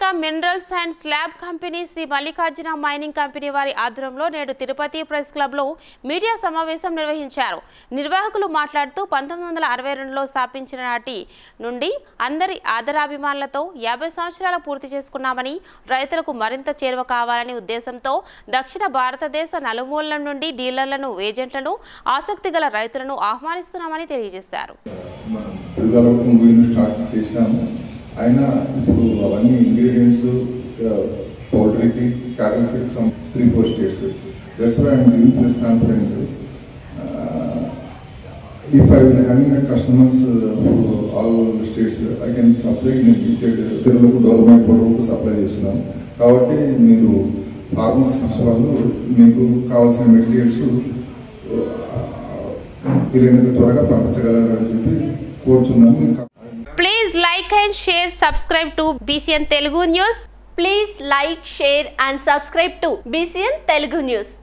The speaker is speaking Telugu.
Karnataka minerals and slab company Shri Mallikarjuna mining company వారి ఆధ్వర్యంలో నేడు తిరుపతి ప్రెస్ క్లబ్లో మీడియా సమావేశం నిర్వహించారు నిర్వాహకులు మాట్లాడుతూ పంతొమ్మిది వందల అరవై రెండులో స్థాపించిన నాటి నుండి అందరి ఆదరాభిమానులతో యాభై సంవత్సరాలు పూర్తి చేసుకున్నామని రైతులకు మరింత చేరువ కావాలనే ఉద్దేశంతో దక్షిణ భారతదేశ నలుమూలల నుండి డీలర్లను ఏజెంట్లను ఆసక్తి గల రైతులను ఆహ్వానిస్తున్నామని తెలియజేశారు మనం డెవలప్మెంట్ గురించి స్టార్ట్ చేసినాము అయినా ఇప్పుడు అవన్నీ ఇంగ్రీడియంట్స్ పౌడర్కి cattle feed some three four states that's why I'm giving press conference if I will having customers all states I can supply in limited ఇతరులకు డెవలప్మెంట్ పౌడర్కు సప్లై చేస్తున్నాం కాబట్టి మీరు ఫార్మర్స్ వాళ్ళు మీకు కావాల్సిన మెటీరియల్స్ వీలైనంత త్వరగా పంపించగలరని చెప్పి కోరుచున్నాను మీకు please like and share subscribe to BCN Telugu news Please like, share and subscribe to BCN Telugu News.